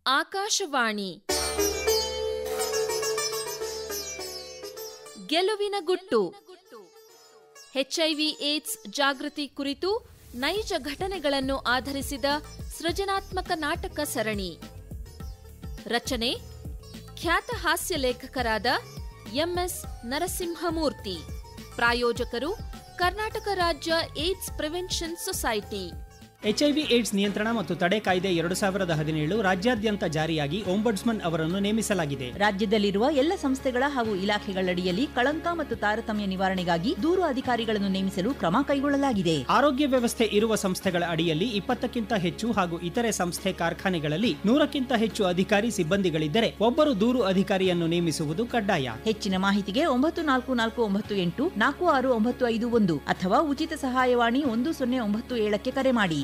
ಆಕಾಶವಾಣಿ ಗೆಲುವಿನ ಗುಟ್ಟು HIV AIDS ಜಾಗೃತಿ ಕುರಿತು ನೈಜ ಘಟನೆಗಳನ್ನು ಆಧರಿಸಿದ ಸೃಜನಾತ್ಮಕ ನಾಟಕ ಸರಣಿ ರಚನೆ ಖ್ಯಾತ ಹಾಸ್ಯ ಲೇಖಕರಾದ ಎಂಎಸ್ ನರಸಿಂಹಮೂರ್ತಿ ಪ್ರಾಯೋಜಕರು ಕರ್ನಾಟಕ ರಾಜ್ಯ AIDS prevention society HIV AIDS ನಿಯಂತ್ರಣ ಮತ್ತು ತಡೆ ಕಾಯ್ದೆ ಎರಡು ಸಾವಿರದ ಹದಿನೇಳು ರಾಜ್ಯಾದ್ಯಂತ ಜಾರಿಯಾಗಿ ಓಂಬಡ್ಸ್ಮನ್ ಅವರನ್ನು ನೇಮಿಸಲಾಗಿದೆ ರಾಜ್ಯದಲ್ಲಿರುವ ಎಲ್ಲ ಸಂಸ್ಥೆಗಳ ಹಾಗೂ ಇಲಾಖೆಗಳಡಿಯಲ್ಲಿ ಕಳಂಕ ಮತ್ತು ತಾರತಮ್ಯ ನಿವಾರಣೆಗಾಗಿ ದೂರು ಅಧಿಕಾರಿಗಳನ್ನು ನೇಮಿಸಲು ಕ್ರಮ ಕೈಗೊಳ್ಳಲಾಗಿದೆ ಆರೋಗ್ಯ ವ್ಯವಸ್ಥೆ ಇರುವ ಸಂಸ್ಥೆಗಳ ಅಡಿಯಲ್ಲಿ ಇಪ್ಪತ್ತಕ್ಕಿಂತ ಹೆಚ್ಚು ಹಾಗೂ ಇತರೆ ಸಂಸ್ಥೆ ಕಾರ್ಖಾನೆಗಳಲ್ಲಿ ನೂರಕ್ಕಿಂತ ಹೆಚ್ಚು ಅಧಿಕಾರಿ ಸಿಬ್ಬಂದಿಗಳಿದ್ದರೆ ಒಬ್ಬರು ದೂರು ಅಧಿಕಾರಿಯನ್ನು ನೇಮಿಸುವುದು ಕಡ್ಡಾಯ ಹೆಚ್ಚಿನ ಮಾಹಿತಿಗೆ ಒಂಬತ್ತು ನಾಲ್ಕು ನಾಲ್ಕು ಒಂಬತ್ತು ಎಂಟು ನಾಲ್ಕು ಆರು ಒಂಬತ್ತು ಐದು ಒಂದು ಅಥವಾ ಉಚಿತ ಸಹಾಯವಾಣಿ ಒಂದು ಸೊನ್ನೆ ಒಂಬತ್ತು ಏಳಕ್ಕೆ ಕರೆ ಮಾಡಿ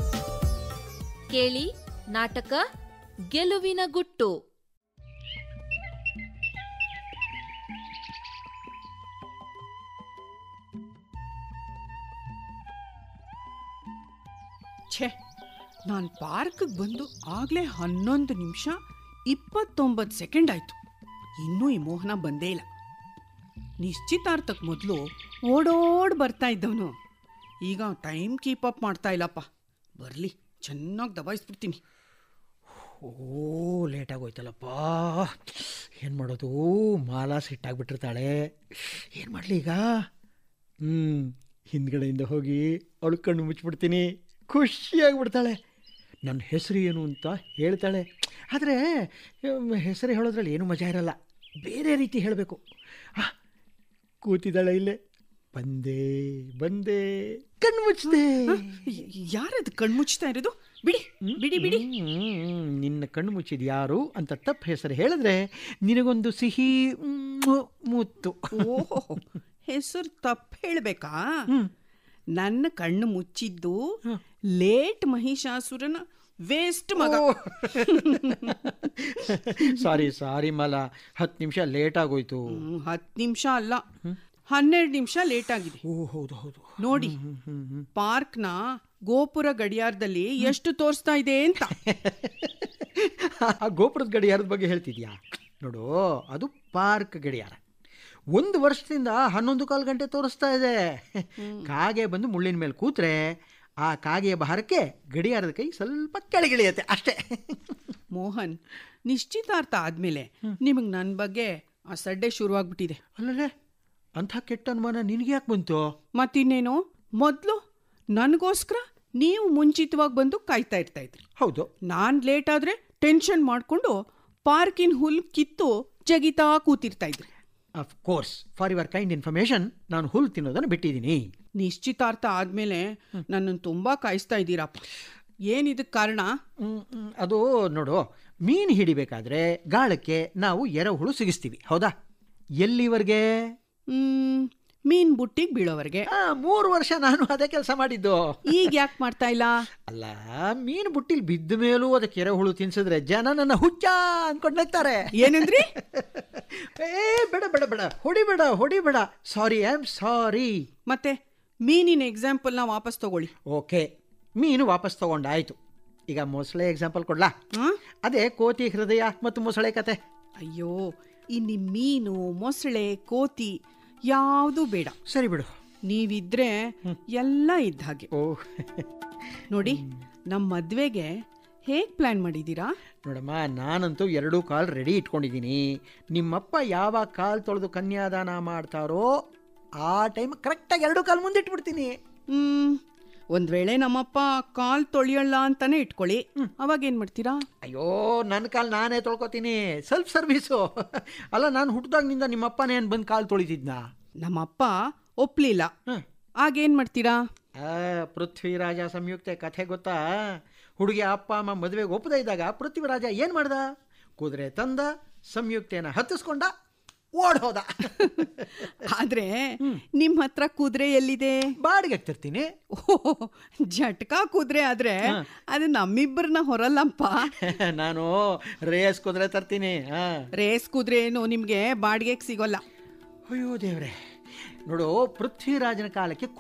ಕೇಳಿ ನಾಟಕ ಗೆಲುವಿನ ಗುಟ್ಟು ಛೇ ನಾನು ಪಾರ್ಕ್ಗೆ ಬಂದು ಆಗಲೇ ಹನ್ನೊಂದು ನಿಮಿಷ ಇಪ್ಪತ್ತೊಂಬತ್ತು ಸೆಕೆಂಡ್ ಆಯಿತು ಇನ್ನೂ ಈ ಮೋಹನ ಬಂದೇ ಇಲ್ಲ ನಿಶ್ಚಿತಾರ್ಥಕ್ಕೆ ಮೊದಲು ಓಡೋಡ್ ಬರ್ತಾ ಇದ್ದವನು ಈಗ ಟೈಮ್ ಕೀಪ್ ಅಪ್ ಮಾಡ್ತಾ ಇಲ್ಲಪ್ಪ ಬರಲಿ ಚೆನ್ನಾಗಿ ದಬಾಯಿಸ್ಬಿಡ್ತೀನಿ ಓ ಲೇಟ್ ಆಗೋಯ್ತಲ್ಲಪ್ಪ ಏನು ಮಾಡೋದು ಮಾಲಾ ಸಿಟ್ಟಾಗ್ಬಿಟ್ಟಿರ್ತಾಳೆ ಏನು ಮಾಡಲಿ ಈಗ ಹ್ಞೂ ಹಿಂದ್ಗಡೆಯಿಂದ ಹೋಗಿ ಅವಳು ಕಣ್ಣು ಮುಚ್ಚಿಬಿಡ್ತೀನಿ ಖುಷಿಯಾಗಿಬಿಡ್ತಾಳೆ ನನ್ನ ಹೆಸರು ಏನು ಅಂತ ಹೇಳ್ತಾಳೆ ಆದರೆ ಹೆಸರು ಹೇಳೋದ್ರಲ್ಲಿ ಏನೂ ಮಜಾ ಇರಲ್ಲ ಬೇರೆ ರೀತಿ ಹೇಳಬೇಕು ಆ ಕೂತಿದ್ದಾಳೆ ಇಲ್ಲೇ ಬಂದೆ ಬಂದೆ ಕಣ್ಣು ಮುಚ್ಚಿದೆ ಯಾರದು ಕಣ್ಮುಚ್ತಾ ಇರೋದು ಬಿಡಿ ಬಿಡಿ ಬಿಡಿ ಹ್ಮ್, ನಿನ್ನ ಕಣ್ಣು ಮುಚ್ಚಿದ ಯಾರು ಅಂತ ತಪ್ಪು ಹೆಸರು ಹೇಳಿದ್ರೆ ನಿನಗೊಂದು ಸಿಹಿ ಮ್ಮ್, ಮುತ್ತು ಓಹೋ ಹೆಸರು ತಪ್ಪು ಹೇಳಬೇಕಾ ನನ್ನ ಕಣ್ಣು ಮುಚ್ಚಿದ್ದು ಲೇಟ್ ಮಹಿಷಾಸುರನ ವೇಸ್ಟ್ ಮಗ ಸಾರಿ ಸಾರಿ ಮಲ ಹತ್ತು ನಿಮಿಷ ಲೇಟ್ ಆಗೋಯ್ತು ಹ್ಮ್, ಹತ್ತು ನಿಮಿಷ ಅಲ್ಲ ಹನ್ನೆರಡು ನಿಮಿಷ ಲೇಟ್ ಆಗಿದೆ ಓ ಹೌದು ಹೌದು ನೋಡಿ ಪಾರ್ಕ್ನ ಗೋಪುರ ಗಡಿಯಾರದಲ್ಲಿ ಎಷ್ಟು ತೋರಿಸ್ತಾ ಇದೆ ಅಂತ ಆ ಗೋಪುರದ ಗಡಿಯಾರದ ಬಗ್ಗೆ ಹೇಳ್ತಿದ್ಯಾ ನೋಡು ಅದು ಪಾರ್ಕ್ ಗಡಿಯಾರ ಒಂದು ವರ್ಷದಿಂದ ಹನ್ನೊಂದು ಕಾಲು ಗಂಟೆ ತೋರಿಸ್ತಾ ಇದೆ ಕಾಗೆ ಬಂದು ಮುಳ್ಳಿನ ಮೇಲೆ ಕೂತ್ರೆ ಆ ಕಾಗೆಯ ಭಾರಕ್ಕೆ ಗಡಿಯಾರದ ಕೈ ಸ್ವಲ್ಪ ಕೆಳಗಿಳಿಯತ್ತೆ ಅಷ್ಟೇ ಮೋಹನ್ ನಿಶ್ಚಿತಾರ್ಥ ಆದ್ಮೇಲೆ ನಿಮಗೆ ನನ್ನ ಬಗ್ಗೆ ಆ ಸಡ್ಡೆ ಶುರುವಾಗ್ಬಿಟ್ಟಿದೆ ಅಲ್ಲಲ್ಲೇ ಅಂಥ ಕೆಟ್ಟ ಅನುಮಾನ ನಿನಗೆ ಯಾಕೆ ಬಂತು ಮತ್ತಿನ್ನೇನು ಮೊದಲು ನನಗೋಸ್ಕರ ನೀವು ಮುಂಚಿತವಾಗಿ ಬಂದು ಕಾಯ್ತಾ ಇರ್ತಾ ಇದ್ರಿ ಹೌದು ನಾನು ಲೇಟ್ ಆದರೆ ಟೆನ್ಷನ್ ಮಾಡಿಕೊಂಡು ಪಾರ್ಕಿನ ಹುಲ್ ಕಿತ್ತು ಜಗಿತಾ ಕೂತಿರ್ತಾ ಇದ್ರಿ of course for your kind information ನಾನು ಹುಲ್ ತಿನ್ನೋದನ್ನು ಬಿಟ್ಟಿದ್ದೀನಿ ನಿಶ್ಚಿತಾರ್ಥ ಆದ್ಮೇಲೆ ನನ್ನನ್ನು ತುಂಬಾ ಕಾಯಿಸ್ತಾ ಇದ್ದೀರಪ್ಪ ಏನಿದಕ್ಕೆ ಕಾರಣ ಮ್, ಮ್, ಅದು ನೋಡು ಮೀನು ಹಿಡಿಬೇಕಾದ್ರೆ ಗಾಳಕ್ಕೆ ನಾವು ಎರೆಹುಳು ಸಿಗಿಸ್ತೀವಿ ಹೌದಾ ಎಲ್ಲಿವರೆಗೆ ಹ್ಮ್ ಮೀನ್ ಬುಟ್ಟಿಗೆ ಬೀಳೋವರೆಗೆ ಆ, ಮೂರು ವರ್ಷ ನಾನು ಅದೇ ಕೆಲಸ ಮಾಡಿದ್ದು ಈಗ ಯಾಕೆ ಮಾಡ್ತಾ ಇಲ್ಲ ಅಲ್ಲ ಮೀನು ಬುಟ್ಟಿಲ್ ಬಿದ್ದ ಮೇಲೂ ಅದಕ್ಕೆ ಎರೆಹುಳು ತಿನ್ಸಿದ್ರೆ ಜನ ನನ್ನ ಹುಚ್ಚ ಅನ್ಕೊಂಡು ನಗ್ತಾರೆ ಏನಂದ್ರಿ ಏ ಬೇಡ ಬೇಡ ಬೇಡ ಹೊಡಿಬೇಡ ಹೊಡಿಬೇಡ ಸಾರಿ ಐ ಆಮ್ ಸಾರಿ ಮತ್ತೆ ಮೀನಿನ ಎಕ್ಸಾಂಪಲ್ನ ವಾಪಸ್ ತಗೊಳ್ಳಿ ಓಕೆ ಮೀನು ವಾಪಸ್ ತಗೊಂಡಾಯ್ತು ಈಗ ಮೊಸಳೆ ಎಕ್ಸಾಂಪಲ್ ಕೊಡ್ಲಾ ಹಾ? ಅದೇ ಕೋತಿ ಹೃದಯ ಮತ್ತು ಮೊಸಳೆ ಕತೆ ಅಯ್ಯೋ ಇಲ್ಲಿ ಮೀನು ಮೊಸಳೆ ಕೋತಿ ಯಾವುದು ಬೇಡ ಸರಿ ಬಿಡು ನೀವಿದ್ರೆ ಎಲ್ಲ ಇದ್ದ ಹಾಗೆ ಓ ನೋಡಿ ನಮ್ಮ ಮದ್ವೆಗೆ ಹೇಗ್ ಪ್ಲಾನ್ ಮಾಡಿದ್ದೀರಾ ನೋಡಮ್ಮ ನಾನಂತೂ ಎರಡೂ ಕಾಲ್ ರೆಡಿ ಇಟ್ಕೊಂಡಿದ್ದೀನಿ ನಿಮ್ಮಪ್ಪ ಯಾವಾಗ ಕಾಲ್ ತೊಳೆದು ಕನ್ಯಾದಾನ ಮಾಡ್ತಾರೋ ಆ ಟೈಮ್ ಕರೆಕ್ಟಾಗಿ ಎರಡೂ ಕಾಲ್ ಮುಂದೆ ಇಟ್ಬಿಡ್ತೀನಿ ಹ್ಮ್ ಒಂದ್ ವೇಳೆ ನಮ್ಮಪ್ಪ ಕಾಲ್ ತೊಳೆಯಲ್ಲ ಅಂತಾನೆ ಇಟ್ಕೊಳ್ಳಿ ಅವಾಗ ಏನ್ ಮಾಡ್ತೀರಾ ಅಯ್ಯೋ ನನ್ನ ಕಾಲ್ ನಾನೇ ತೊಳ್ಕೊತೀನಿ ಸೆಲ್ಫ್ ಸರ್ವೀಸು ಅಲ್ಲ ನಾನು ಹುಟ್ಟಿದಾಗಿನಿಂದ ನಿಮ್ಮಪ್ಪನೇ ಏನು ಬಂದು ಕಾಲ್ ತೊಳಿತಿದ್ನಾ ನಮ್ಮಪ್ಪ ಒಪ್ಲಿಲ್ಲ ಹ್ಮ್. ಆಗೇನ್ ಮಾಡ್ತೀರಾ ಆ, ಪೃಥ್ವಿರಾಜ ಸಂಯುಕ್ತೆ ಕಥೆ ಗೊತ್ತಾ ಹುಡುಗಿ ಅಪ್ಪ ಅಮ್ಮ ಮದುವೆಗೆ ಒಪ್ಪದೇ ಇದ್ದಾಗ ಪೃಥ್ವಿರಾಜ ಏನು ಮಾಡ್ದ ಕುದುರೆ ತಂದ ಸಂಯುಕ್ತೆನ ಹತ್ತಿಸ್ಕೊಂಡ ಓಡ್ ಹೋದ ಆದ್ರೆ ನಿಮ್ ಹತ್ರ ಕುದುರೆ ಎಲ್ಲಿದೆ ಬಾಡಿಗೆ ತರ್ತೀನಿ ಓಹ್ ಜಟ್ಕಾ ಕುದುರೆ ಆದ್ರೆ ಅದು ನಮ್ಮಿಬ್ಬರನ್ನ ಹೊರಲ್ಲಪ್ಪ ನಾನು ರೇಸ್ ಕುದುರೆ ತರ್ತೀನಿ ಹಾ ರೇಸ್ ಕುದುರೆ ಏನು ನಿಮ್ಗೆ ಬಾಡಿಗೆಗೆ ಸಿಗೋಲ್ಲ ಅಯ್ಯೋ ದೇವ್ರೆ ನೋಡು ಪೃಥ್ವಿರಾಜನ ಕಾಲಕ್ಕೆ ಕುದುರೆ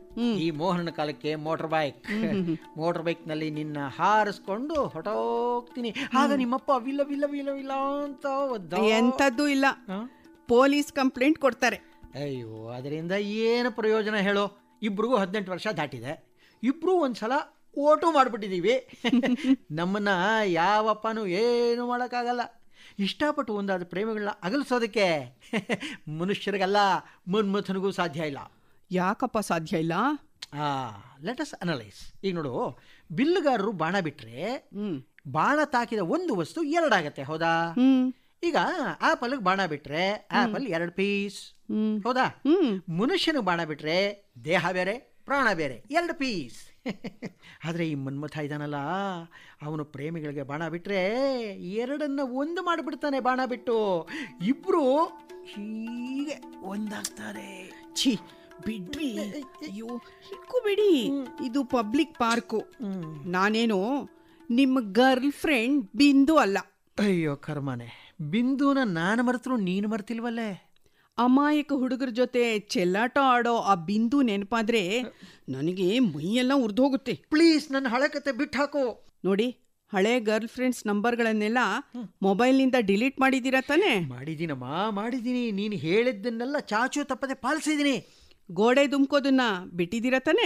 ಈ ಮೋಹನ ಕಾಲಕ್ಕೆ ಮೋಟರ್ ಬೈಕ್ ಮೋಟರ್ ಬೈಕ್ ನಲ್ಲಿ ನಿನ್ನ ಹಾರಿಸ್ಕೊಂಡು ಹೊಟ್ಟೋಗ್ತೀನಿ ಆಗ ನಿಮ್ಮಪ್ಪ ವಿಲ್ಲ ವಿಲ್ಲ ವಿಲ್ಲ ವಿಲ್ಲ ಅಂತ ಒದ್ದ ಎಂಥದ್ದು ಇಲ್ಲ ಪೊಲೀಸ್ ಕಂಪ್ಲೇಂಟ್ ಕೊಡ್ತಾರೆ ಅಯ್ಯೋ ಅದರಿಂದ ಏನು ಪ್ರಯೋಜನ ಹೇಳೋ ಇಬ್ರಿಗೂ ಹದಿನೆಂಟು ವರ್ಷ ದಾಟಿದೆ ಇಬ್ರು ಒಂದ್ಸಲ ಓಟು ಮಾಡಿಬಿಟ್ಟಿದ್ದೀವಿ ನಮ್ಮನ್ನ ಯಾವಪ್ಪನೂ ಏನು ಮಾಡೋಕ್ಕಾಗಲ್ಲ ಇಷ್ಟಪಟ್ಟು ಒಂದಾದ ಪ್ರೇಮಿಗಳನ್ನ ಅಗಲಿಸೋದಕ್ಕೆ ಮನುಷ್ಯರಿಗಲ್ಲ ಮನ್ಮಥನಿಗೂ ಸಾಧ್ಯ ಇಲ್ಲ ಯಾಕಪ್ಪ ಸಾಧ್ಯ ಇಲ್ಲ ಲೆಟ್ ಅಸ್ ಅನಲೈಸ್ ಈಗ ನೋಡು ಬಿಲ್ಲುಗಾರರು ಬಾಣ ಬಿಟ್ರೆ ಹ್ಮ್ ಬಾಣ ತಾಕಿದ ಒಂದು ವಸ್ತು ಎರಡಾಗತ್ತೆ ಹೌದಾ ಹ್ಮ್ ಈಗ ಆಪಲ್ಗೆ ಬಾಣ ಬಿಟ್ರೆ ಆಪಲ್ ಎರಡು ಪೀಸ್ ಹ್ಮ್ ಹೌದಾ ಹ್ಮ್ ಮನುಷ್ಯನಿಗೆ ಬಾಣ ಬಿಟ್ರೆ ದೇಹ ಬೇರೆ ಪ್ರಾಣ ಬೇರೆ ಎರಡು ಪೀಸ್ ಆದರೆ ಈ ಮನ್ಮಥ ಇದಾನಲ್ಲ ಅವನು ಪ್ರೇಮಿಗಳಿಗೆ ಬಾಣ ಬಿಟ್ರೆ ಎರಡನ್ನ ಒಂದು ಮಾಡಿಬಿಡ್ತಾನೆ ಬಾಣ ಬಿಟ್ಟು ಇಬ್ರು ಹೀಗೆ ಒಂದಾಗ್ತಾರೆ ಛೀ ಬಿಡ್ರಿ ಅಯ್ಯೋ ಹಿಡ್ಕೋಬೇಡಿ ಇದು ಪಬ್ಲಿಕ್ ಪಾರ್ಕು ನಾನೇನು ನಿಮ್ಮ ಗರ್ಲ್ ಫ್ರೆಂಡ್ ಬಿಂದು ಅಲ್ಲ ಅಯ್ಯೋ ಕರ್ಮನೆ ಬಿಂದುನ ನಾನು ಮರೆತರು ನೀನು ಮರ್ತಿಲ್ವಲ್ಲೇ ಅಮಾಯಕ ಹುಡುಗರ ಜೊತೆ ಚೆಲ್ಲಾಟ ಆಡೋ ಆ ಬಿಂದು ನೆನಪಾದ್ರೆ ನನಗೆ ಮೈಯೆಲ್ಲ ಉರ್ದೋಗುತ್ತೆ ಪ್ಲೀಸ್ ನನ್ನ ಹಳೆ ಕತೆ ಬಿಟ್ಟು ಹಾಕು ನೋಡಿ ಹಳೆ ಗರ್ಲ್ ಫ್ರೆಂಡ್ಸ್ ನಂಬರ್ಗಳನ್ನೆಲ್ಲ ಮೊಬೈಲ್ನಿಂದ ಡಿಲೀಟ್ ಮಾಡಿದ್ದೀರಾ ತಾನೇ ಮಾಡಿದ್ದೀನಮ್ಮ ಮಾಡಿದ್ದೀನಿ ನೀನು ಹೇಳಿದ್ದನ್ನೆಲ್ಲ ಚಾಚು ತಪ್ಪದೆ ಪಾಲಿಸಿದ್ದೀನಿ ಗೋಡೆ ದುಮ್ಕೋದನ್ನ ಬಿಟ್ಟಿದ್ದೀರಾ ತಾನೇ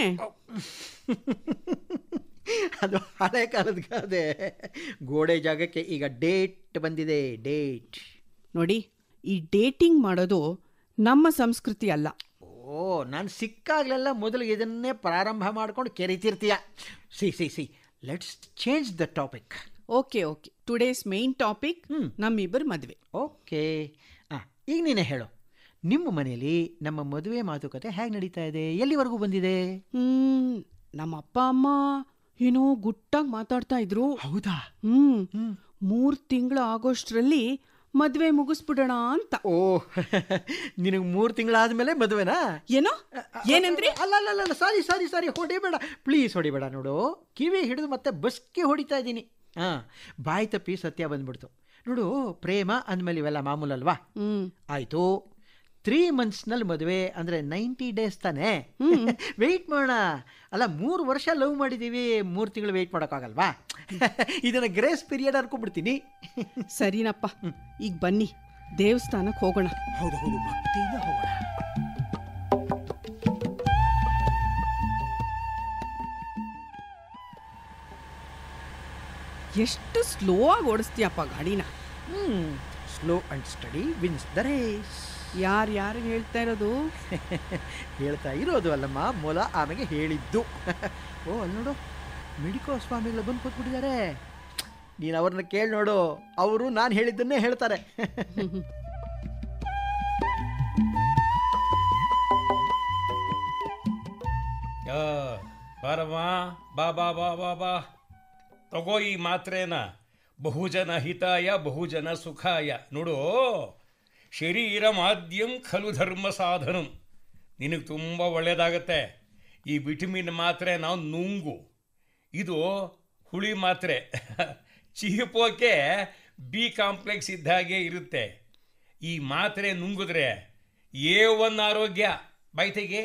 ಅದು ಹಳೆ ಕಾಲದ ಗಾದೆ ಗೋಡೆ ಜಾಗಕ್ಕೆ ಈಗ ಡೇಟ್ ಬಂದಿದೆ ಡೇಟ್ ನೋಡಿ ಈ ಡೇಟಿಂಗ್ ಮಾಡೋದು ನಮ್ಮ ಸಂಸ್ಕೃತಿ ಅಲ್ಲ ಓ ನಾನು ಸಿಕ್ಕಾಗಲೆಲ್ಲ ಮೊದಲು ಇದನ್ನೇ ಪ್ರಾರಂಭ ಮಾಡ್ಕೊಂಡು ಕೆರಿತಿರ್ತೀಯ ಸಿ ಸಿ ಸಿ let's change the topic okay okay today's main topic hmm. ನಮ್ಮಿಬ್ಬರ ಮದುವೆ ಓಕೆ ಹಾಂ ಈಗ ನೀನೇ ಹೇಳು ನಿಮ್ಮ ಮನೆಯಲ್ಲಿ ನಮ್ಮ ಮದುವೆ ಮಾತುಕತೆ ಹೇಗೆ ನಡೀತಾ ಇದೆ ಎಲ್ಲಿವರೆಗೂ ಬಂದಿದೆ ಹ್ಮ್ ನಮ್ಮ ಅಪ್ಪ ಅಮ್ಮ ಏನೋ ಗುಟ್ಟಾಗಿ ಮಾತಾಡ್ತಾ ಇದ್ರು ಹೌದಾ ಹ್ಮ್ ಹ್ಮ್. ಮೂರ್ ತಿಂಗಳು ಆಗೋಷ್ಟ್ರಲ್ಲಿ ಮದ್ವೆ ಮುಗಿಸ್ಬಿಡೋಣ ಅಂತ ಓ ನಿನಗೆ ಮೂರು ತಿಂಗಳಾದ್ಮೇಲೆ ಮದುವೆನಾ ಏನೋ ಏನಂದ್ರಿ ಅಲ್ಲ ಅಲ್ಲ ಅಲ್ಲ ಸಾರಿ ಸಾರಿ ಸಾರಿ ಹೊಡಿಬೇಡ ಪ್ಲೀಸ್ ಹೊಡಿಬೇಡ ನೋಡು ಕಿವಿ ಹಿಡಿದು ಮತ್ತೆ ಬಸ್ಗೆ ಹೊಡಿತಾ ಇದ್ದೀನಿ ಹಾಂ ಬಾಯಿ ತಪ್ಪಿ ಸತ್ಯ ಬಂದ್ಬಿಡ್ತು ನೋಡು ಪ್ರೇಮ ಅಂದಮೇಲೆ ಇವೆಲ್ಲ ಮಾಮೂಲಲ್ವಾ ಹ್ಮ್ ಆಯಿತು ತ್ರೀ ಮಂತ್ಸ್ನಲ್ಲಿ ಮದುವೆ ಅಂದರೆ ನೈಂಟಿ ಡೇಸ್ ತಾನೇ ವೆಯ್ಟ್ ಮಾಡೋಣ ಅಲ್ಲ ಮೂರು ವರ್ಷ ಲವ್ ಮಾಡಿದ್ದೀವಿ ಮೂರು ತಿಂಗಳು ವೆಯ್ಟ್ ಮಾಡೋಕ್ಕಾಗಲ್ವಾ ಇದನ್ನು ಗ್ರೇಸ್ ಪೀರಿಯಡ್ ಅನ್ಕೊಂಡ್ಬಿಡ್ತೀನಿ ಸರಿನಪ್ಪ ಈಗ ಬನ್ನಿ ದೇವಸ್ಥಾನಕ್ಕೆ ಹೋಗೋಣ ಹೌದು ಹೌದು ಭಕ್ತಿಯಿಂದ ಹೋಗೋಣ ಎಷ್ಟು ಸ್ಲೋ ಆಗಿ ಓಡಿಸ್ತೀಯಪ್ಪ ಗಾಡಿನ hmm slow and steady wins the race ಯಾರು ಯಾರು ಹೇಳ್ತಾ ಇರೋದು ಹೇಳ್ತಾ ಇರೋದು ಅಲ್ಲಮ್ಮ ಮೊಲ ಆಮೆಗೆ ಹೇಳಿದ್ದು ಓ ಅಲ್ಲಿ ನೋಡು ಮೆಡಿಕೋ ಸ್ವಾಮಿಗಳು ಬಂದು ಕೂತ್ಬಿಟ್ಟಿದ್ದಾರೆ ನೀನು ಅವ್ರನ್ನ ಕೇಳಿ ನೋಡು ಅವರು ನಾನು ಹೇಳಿದ್ದನ್ನೇ ಹೇಳ್ತಾರೆ ಯಾ ಬಾರಮ್ಮ ಬಾ ಬಾ ಬಾ ಬಾ ಬಾ ತಗೋ ಈ ಮಾತ್ರೇನ ಬಹುಜನ ಹಿತಾಯ ಬಹುಜನ ಸುಖಾಯ ನೋಡು ಶರೀರ ಮಾಧ್ಯಂ ಖಲು ಧರ್ಮ ಸಾಧನಂ ನಿನಗೆ ತುಂಬ ಒಳ್ಳೆಯದಾಗತ್ತೆ ಈ ವಿಟಮಿನ್ ಮಾತ್ರೆ ನಾವು ನುಂಗು ಇದು ಹುಳಿ ಮಾತ್ರೆ ಚೀಪೋಕೆ ಬಿ ಕಾಂಪ್ಲೆಕ್ಸ್ ಇದ್ದ ಹಾಗೆ ಇರುತ್ತೆ ಈ ಮಾತ್ರೆ ನುಂಗಿದ್ರೆ ಏ ಒನ್ ಆರೋಗ್ಯ ಬೈತೆಗೆ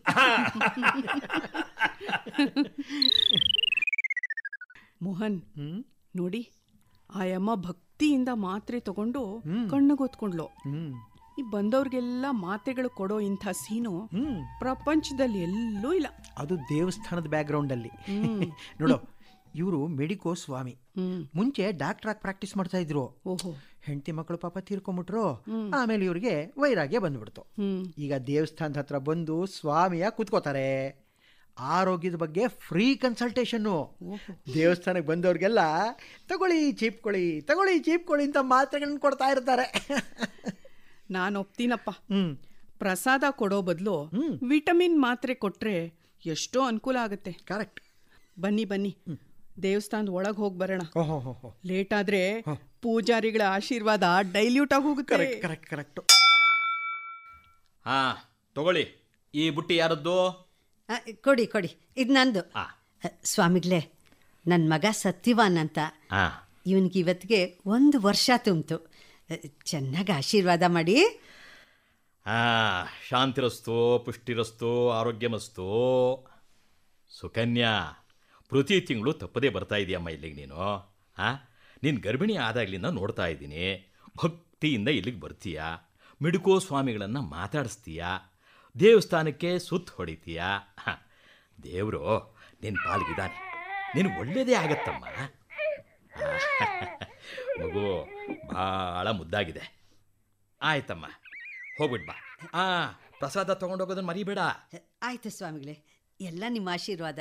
ಮೋಹನ್ ಹ್ಮ್ ನೋಡಿ ಆಯಮ್ಮ ಭಕ್ತಿಯಿಂದ ಮಾತ್ರೆ ತಗೊಂಡು ಹ್ಮ್. ಕಣ್ಣುಗೊತ್ಕೊಂಡ್ಲು ಹ್ಮ್ ಈ ಬಂದವ್ರಿಗೆಲ್ಲ ಮಾತ್ರೆಗಳು ಕೊಡೋ ಇಂಥ ಸೀನು ಹ್ಮ್ ಪ್ರಪಂಚದಲ್ಲಿ ಎಲ್ಲೂ ಇಲ್ಲ ಅದು ದೇವಸ್ಥಾನದ ಬ್ಯಾಕ್ಗ್ರೌಂಡಲ್ಲಿ ಹ್ಮ್. ನೋಡು ಇವರು ಮೆಡಿಕೋ ಸ್ವಾಮಿ ಹ್ಮ್ ಮುಂಚೆ ಡಾಕ್ಟರ್ ಆಗಿ ಪ್ರಾಕ್ಟೀಸ್ ಮಾಡ್ತಾ ಇದ್ರು ಓಹೋ ಹೆಂಡತಿ ಮಕ್ಕಳು ಪಾಪ ತೀರ್ಕೊಂಬಿಟ್ರು ಆಮೇಲೆ ಇವ್ರಿಗೆ ವೈರಾಗ್ಯ ಬಂದ್ಬಿಡ್ತು ಹ್ಮ್ ಈಗ ದೇವಸ್ಥಾನದ ಹತ್ರ ಬಂದು ಸ್ವಾಮಿಯ ಕೂತ್ಕೋತಾರೆ ಆರೋಗ್ಯದ ಬಗ್ಗೆ ಫ್ರೀ ಕನ್ಸಲ್ಟೇಷನ್ನು ದೇವಸ್ಥಾನಕ್ಕೆ ಬಂದವ್ರಿಗೆಲ್ಲ ತಗೊಳ್ಳಿ ಚೀಪ್ಕೊಳ್ಳಿ ತಗೊಳ್ಳಿ ಚೀಪ್ಕೊಳ್ಳಿ ಅಂತ ಮಾತ್ರೆಗಳನ್ನ ಕೊಡ್ತಾ ಇರ್ತಾರೆ ನಾನು ಒಪ್ತೀನಪ್ಪ ಹ್ಮ್ ಪ್ರಸಾದ ಕೊಡೋ ಬದಲು ಹ್ಮ್. ವಿಟಮಿನ್ ಮಾತ್ರೆ ಕೊಟ್ರೆ ಎಷ್ಟೋ ಅನುಕೂಲ ಆಗುತ್ತೆ ಕರೆಕ್ಟ್ ಬನ್ನಿ ಬನ್ನಿ ದೇವಸ್ಥಾನದ ಒಳಗೆ ಹೋಗಿ ಬರೋಣ ಓಹೋ ಹೋ ಹೋ ಲೇಟ್ ಆದ್ರೆ ಪೂಜಾರಿಗಳ ಆಶೀರ್ವಾದ ಡೈಲ್ಯೂಟ್ ಆಗಿ ಹೋಗುತ್ತೆ ಕರೆಕ್ಟ್ ಕರೆಕ್ಟ್ ಕರೆಕ್ಟು ಹಾ ತಗೊಳ್ಳಿ ಈ ಬುಟ್ಟಿ ಯಾರದ್ದು ಆ, ಕೊಡಿ ಕೊಡಿ ಇದು ನಂದು ಆ. ಸ್ವಾಮಿಗಳೇ ನನ್ನ ಮಗ ಸತ್ಯವಾನ್ ಅಂತ ಹಾ ಇವನಿಗೆ ಇವತ್ತಿಗೆ ಒಂದು ವರ್ಷ ತುಂಬಿತು ಚೆನ್ನಾಗಿ ಆಶೀರ್ವಾದ ಮಾಡಿ ಹಾಂ ಶಾಂತಿರಸ್ತು ಪುಷ್ಟಿರಸ್ತು ಆರೋಗ್ಯಮಸ್ತು ಸುಕನ್ಯಾ ಪ್ರತಿ ತಿಂಗಳು ತಪ್ಪದೇ ಬರ್ತಾ ಇದೆಯಮ್ಮ ಇಲ್ಲಿಗೆ ನೀನು ಹಾಂ ನೀನು ಗರ್ಭಿಣಿ ಆದಾಗ್ಲಿಂದ ನೋಡ್ತಾ ಇದ್ದೀನಿ ಭಕ್ತಿಯಿಂದ ಇಲ್ಲಿಗೆ ಬರ್ತೀಯ ಮಿಡುಕೋ ಸ್ವಾಮಿಗಳನ್ನು ಮಾತಾಡಿಸ್ತೀಯ ದೇವಸ್ಥಾನಕ್ಕೆ ಸುತ್ತ ಹೊಡಿತೀಯ ಹಾಂ ದೇವರು ನಿನ್ನ ಪಾಲ್ಗಿದ್ದಾನೆ ನಿನಗೆ ಒಳ್ಳೇದೇ ಆಗತ್ತಮ್ಮ ಮಗು ಭಾಳ ಮುದ್ದಾಗಿದೆ ಆಯ್ತಮ್ಮ ಹೋಗ್ಬಿಟ್ ಬಾ ಆ ಪ್ರಸಾದ ತೊಗೊಂಡೋಗೋದನ್ನ ಮರಿಬೇಡ ಆಯ್ತು ಸ್ವಾಮಿಗಳೇ ಎಲ್ಲ ನಿಮ್ಮ ಆಶೀರ್ವಾದ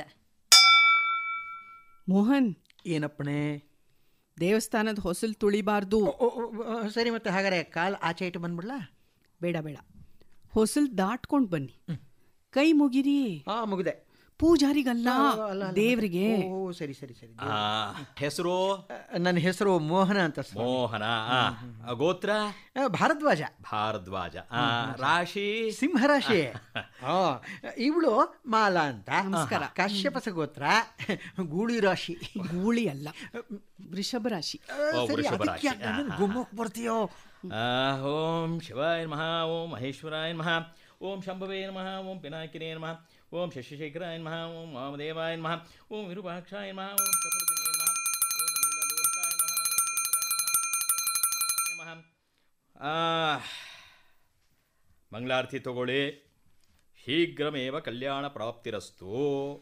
ಮೋಹನ್ ಏನಪ್ಪಣೆ ದೇವಸ್ಥಾನದ ಹೊಸಲು ತುಳಿಬಾರ್ದು ಓ, ಓ, ಓ, ಸರಿ ಮತ್ತೆ ಹಾಗಾದ್ರೆ ಕಾಲ್ ಆಚೆ ಇಟ್ಟು ಬಂದ್ಬಿಡ್ಲಾ ಬೇಡ ಬೇಡ ಹೊಸಲ್ ದಾಟ್ಕೊಂಡು ಬನ್ನಿ ಕೈ ಮುಗಿರಿ ಹಾ ಮುಗಿದೆ ಪೂಜಾರಿಗಲ್ಲ ಆ, ಅಲ್ಲ, ಅಲ್ಲ, ದೇವ್ರಿಗೆ ಓ ಸರಿ ಸರಿ ಸರಿ ಆ, ಹೆಸರು ನನ್ನ ಹೆಸರು ಮೋಹನ ಅಂತ ಸ್ವಾಮಿ. ಮೋಹನ ಆ, ಆ, ಗೋತ್ರ ಆ, ಭಾರದ್ವಾಜ ಭಾರದ್ವಾಜ ಆ, ರಾಶಿ ಸಿಂಹರಾಶಿ ಆ, ಇವಳು ಮಾಲಾ ಅಂತ ನಮಸ್ಕಾರ. ಕಾಶ್ಯಪಸ ಗೋತ್ರ ಗೂಳಿ ರಾಶಿ ಗೂಳಿ ಅಲ್ಲ ವೃಷಭ ರಾಶಿ ಆ, ಓ, ಸರಿ ವೃಷಭ ಅದಕ್ಕೆ ರಾಶಿ. ಯಾಕೆ ನನ್ನನ್ನು ಗುಮ್ಮಕ್ ಬರ್ತೀಯೋ ಆ, ಓಂ ಶಿವಾಯ ನಮಃ ಓಂ ಮಹೇಶ್ವರಾಯ ನಮಃ ಓಂ ಶಂಭವೇ ನಮಃ ಓಂ ಪಿನಾಕಿನೇ ನಮಃ ಓಂ ಶಶಿಶೇಖರಾಯ ನಮಃ ಓಂ ವಾಮದೇವಾಯ ನಮಃ ಓಂ ವಿರೂಪಾಕ್ಷಾಯ ನಮಃ ಓಂ ಚಪರ್ದಿನೇ ನಮಃ ಓಂ ನೀಲಲೋಹಿತಾಯ ನಮಃ ಓಂ ಚಂದ್ರಾಯ ನಮಃ ಓಂ ನಮಃ ಆ, ಮಂಗಳಾರತಿ ತಗೊಳ್ಳಿ ಶೀಘ್ರಮೇವ ಕಲ್ಯಾಣ ಪ್ರಾಪ್ತಿರಸ್ತು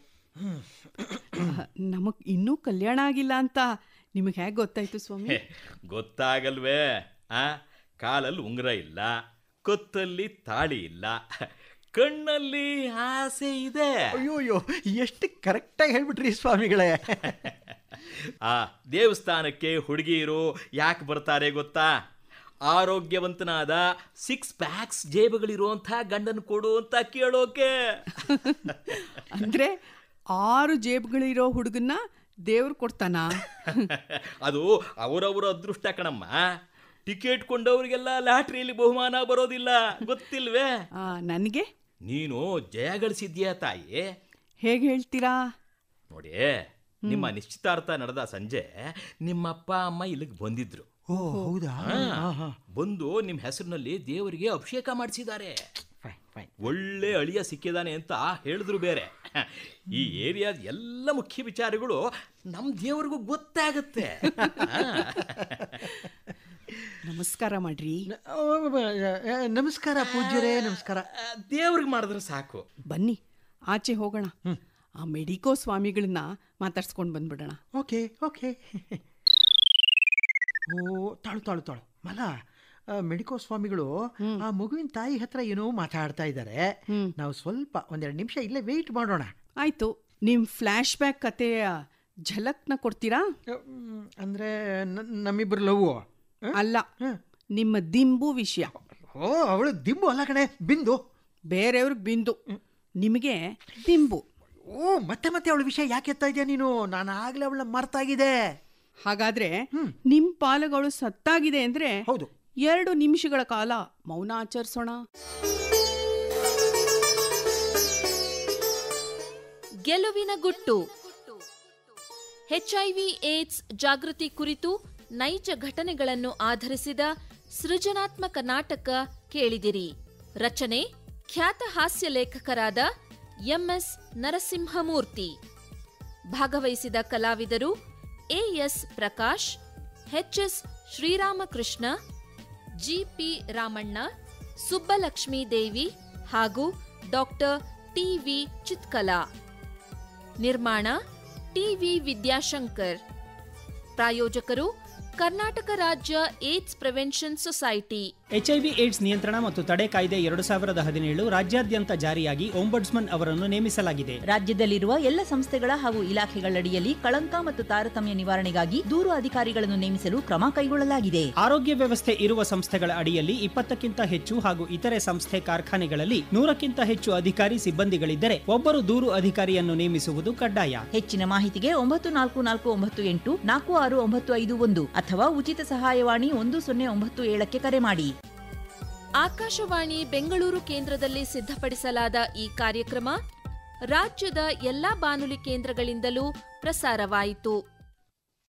ನಮಗ್ ಇನ್ನೂ ಕಲ್ಯಾಣ ಆಗಿಲ್ಲ ಅಂತ ನಿಮಗೆ ಹೇಗೆ ಗೊತ್ತಾಯ್ತು ಸ್ವಾಮಿ ಹೇ, ಗೊತ್ತಾಗಲ್ವೇ ಆ ಕಾಲಲ್ಲಿ ಉಂಗುರ ಇಲ್ಲ ಕೊತ್ತಲ್ಲಿ ತಾಳಿ ಇಲ್ಲ ಕಣ್ಣಲ್ಲಿ ಆಸೆ ಇದೆ ಅಯ್ಯೋ ಅಯ್ಯೋ ಎಷ್ಟು ಕರೆಕ್ಟಾಗಿ ಹೇಳ್ಬಿಟ್ರಿ ಸ್ವಾಮಿಗಳೇ ಆ ದೇವಸ್ಥಾನಕ್ಕೆ ಹುಡುಗಿಯರು ಯಾಕೆ ಬರ್ತಾರೆ ಗೊತ್ತಾ ಆರೋಗ್ಯವಂತನಾದ ಸಿಕ್ಸ್ ಪ್ಯಾಕ್ಸ್ ಜೇಬುಗಳಿರುವಂಥ ಗಂಡನ ಕೊಡು ಅಂತ ಕೇಳೋಕೆ ಅಂದ್ರೆ ಆರು ಜೇಬುಗಳಿರೋ ಹುಡುಗನ್ನ ದೇವ್ರು ಕೊಡ್ತಾನಾ ಅದು ಅವರವರ ಅದೃಷ್ಟ ಕಣಮ್ಮ ಟಿಕೆಟ್ ಕೊಂಡವರಿಗೆಲ್ಲ ಲಾಟ್ರಿಯಲ್ಲಿ ಬಹುಮಾನ ಬರೋದಿಲ್ಲ ಗೊತ್ತಿಲ್ವೇ ಆ, ನನಗೆ ನೀನು ಜಯ ಗಳಿಸಿದ್ಯಾ ತಾಯಿ ಹೇಗೆ ಹೇಳ್ತೀರಾ ನೋಡಿ ನಿಮ್ಮ ನಿಶ್ಚಿತಾರ್ಥ ನಡೆದ ಸಂಜೆ ನಿಮ್ಮಪ್ಪ ಅಮ್ಮ ಇಲ್ಲಿಗೆ ಬಂದಿದ್ರು ಓ ಹೌದಾ ಹಾ. ಹಾ, ಹಾ. ಬಂದು ನಿಮ್ಮ ಹೆಸರಿನಲ್ಲಿ ದೇವರಿಗೆ ಅಭಿಷೇಕ ಮಾಡಿಸಿದ್ದಾರೆ ಫೈನ್ ಫೈನ್ ಒಳ್ಳೆ ಅಳಿಯ ಸಿಕ್ಕಿದಾನೆ ಅಂತ ಹೇಳಿದ್ರು ಬೇರೆ ಈ ಏರಿಯಾದ ಎಲ್ಲ ಮುಖ್ಯ ವಿಚಾರಗಳು ನಮ್ಮ ದೇವರಿಗೂ ಗೊತ್ತಾಗುತ್ತೆ ಹಾ. ನಮಸ್ಕಾರ ಮಾಡ್ರಿ ನ- ಓ, ಬ- ಆ, ನಮಸ್ಕಾರ ಪೂಜ್ಯರೇ ನಮಸ್ಕಾರ ಆ, ದೇವ್ರಿಗೆ ಮಾಡಿದ್ರೆ ಸಾಕು ಬನ್ನಿ ಆಚೆ ಹೋಗೋಣ ಆ ಮೆಡಿಕೋ ಸ್ವಾಮಿಗಳನ್ನ ಮಾತಾಡ್ಸ್ಕೊಂಡು ಬಂದ್ಬಿಡೋಣ ಓಕೆ ಓಕೆ ಓ ತಾಳು ತಾಳು ತಾಳು ಮಲ ಆ, ಮೆಡಿಕೋ ಸ್ವಾಮಿಗಳು ಆ ಮಗುವಿನ ತಾಯಿ ಹತ್ರ ಏನೋ ಮಾತಾಡ್ತಾ ಇದ್ದಾರೆ ಹ್ಮ್. ನಾವು ಸ್ವಲ್ಪ ಒಂದೆರಡು ನಿಮಿಷ ಇಲ್ಲೇ ವೆಯ್ಟ್ ಮಾಡೋಣ ಆಯ್ತು ನಿಮ್ಮ ಫ್ಲ್ಯಾಶ್ ಬ್ಯಾಕ್ ಕಥೆಯ ಝಲಕ್ನ ಕೊಡ್ತೀರಾ ಹ್ಮ್, ಅಂದ್ರೆ ನ- ನಮ್ಮಿಬ್ರು ಲವ್ ಅಲ್ಲ ನಿಮ್ಮ ದಿಂಬು ವಿಷಯ ಓ ಅವಳು ದಿಂಬು ಅಲ್ಲ ಕಣೆ ಬಿಂದು ಬೇರೆಯವ್ರಿಗೆ ಬಿಂದು ನಿಮಗೆ ದಿಂಬು ಓ ಮತ್ತೆ ಮತ್ತೆ ಅವಳ ವಿಷಯ ಯಾಕೆ ಎತ್ತಾ ಇದೆಯಾ ನೀನು ನಾನು ಆಗ್ಲೇ ಅವಳ ಮರ್ತಾಗಿದೆ ಹಾಗಾದ್ರೆ ನಿಮ್ಮ ಪಾಲುಗಳು ಸತ್ತಾಗಿದೆ ಅಂದ್ರೆ ಹೌದು ಎರಡು ನಿಮಿಷಗಳ ಕಾಲ ಮೌನ ಆಚರಿಸೋಣ ಗೆಲುವಿನ ಗುಟ್ಟು ಎಚ್ಐವಿ ಏಡ್ಸ್ ಜಾಗೃತಿ ಕುರಿತು ನೈಜ ಘಟನೆಗಳನ್ನು ಆಧರಿಸಿದ ಸೃಜನಾತ್ಮಕ ನಾಟಕ ಕೇಳಿದಿರಿ ರಚನೆ ಖ್ಯಾತ ಹಾಸ್ಯ ಲೇಖಕರಾದ ಎಂಎಸ್ ನರಸಿಂಹಮೂರ್ತಿ ಭಾಗವಹಿಸಿದ ಕಲಾವಿದರು AS Prakash HS Sriramakrishna GP Ramanna Subbalakshmi Devi ಹಾಗೂ ಡಾಕ್ಟರ್ ಟಿವಿ ಚಿತ್ಕಲಾ ನಿರ್ಮಾಣ ಟಿವಿ ವಿದ್ಯಾಶಂಕರ್ ಪ್ರಾಯೋಜಕರು ಕರ್ನಾಟಕ ರಾಜ್ಯ AIDS prevention society HIV AIDS ನಿಯಂತ್ರಣ ಮತ್ತು ತಡೆ ಕಾಯ್ದೆ ಎರಡು ಸಾವಿರದ ಹದಿನೇಳು ರಾಜ್ಯಾದ್ಯಂತ ಜಾರಿಯಾಗಿ ಒಂಬಡ್ಸ್ಮನ್ ಅವರನ್ನು ನೇಮಿಸಲಾಗಿದೆ ರಾಜ್ಯದಲ್ಲಿರುವ ಎಲ್ಲ ಸಂಸ್ಥೆಗಳ ಹಾಗೂ ಇಲಾಖೆಗಳಡಿಯಲ್ಲಿ ಕಳಂಕ ಮತ್ತು ತಾರತಮ್ಯ ನಿವಾರಣೆಗಾಗಿ ದೂರು ಅಧಿಕಾರಿಗಳನ್ನು ನೇಮಿಸಲು ಕ್ರಮ ಕೈಗೊಳ್ಳಲಾಗಿದೆ ಆರೋಗ್ಯ ವ್ಯವಸ್ಥೆ ಇರುವ ಸಂಸ್ಥೆಗಳ ಅಡಿಯಲ್ಲಿ ಇಪ್ಪತ್ತಕ್ಕಿಂತ ಹೆಚ್ಚು ಹಾಗೂ ಇತರೆ ಸಂಸ್ಥೆ ಕಾರ್ಖಾನೆಗಳಲ್ಲಿ ನೂರಕ್ಕಿಂತ ಹೆಚ್ಚು ಅಧಿಕಾರಿ ಸಿಬ್ಬಂದಿಗಳಿದ್ದರೆ ಒಬ್ಬರು ದೂರು ಅಧಿಕಾರಿಯನ್ನು ನೇಮಿಸುವುದು ಕಡ್ಡಾಯ ಹೆಚ್ಚಿನ ಮಾಹಿತಿಗೆ ಒಂಬತ್ತು ನಾಲ್ಕು ನಾಲ್ಕು ಒಂಬತ್ತು ಎಂಟು ನಾಲ್ಕು ಆರು ಒಂಬತ್ತು ಐದು ಒಂದು ಅಥವಾ ಉಚಿತ ಸಹಾಯವಾಣಿ ಒಂದು ಸೊನ್ನೆ ಒಂಬತ್ತು ಏಳಕ್ಕೆ ಕರೆ ಮಾಡಿ ಆಕಾಶವಾಣಿ ಬೆಂಗಳೂರು ಕೇಂದ್ರದಲ್ಲಿ ಸಿದ್ಧಪಡಿಸಲಾದ ಈ ಕಾರ್ಯಕ್ರಮ ರಾಜ್ಯದ ಎಲ್ಲಾ ಬಾನುಲಿ ಕೇಂದ್ರಗಳಿಂದಲೂ ಪ್ರಸಾರವಾಯಿತು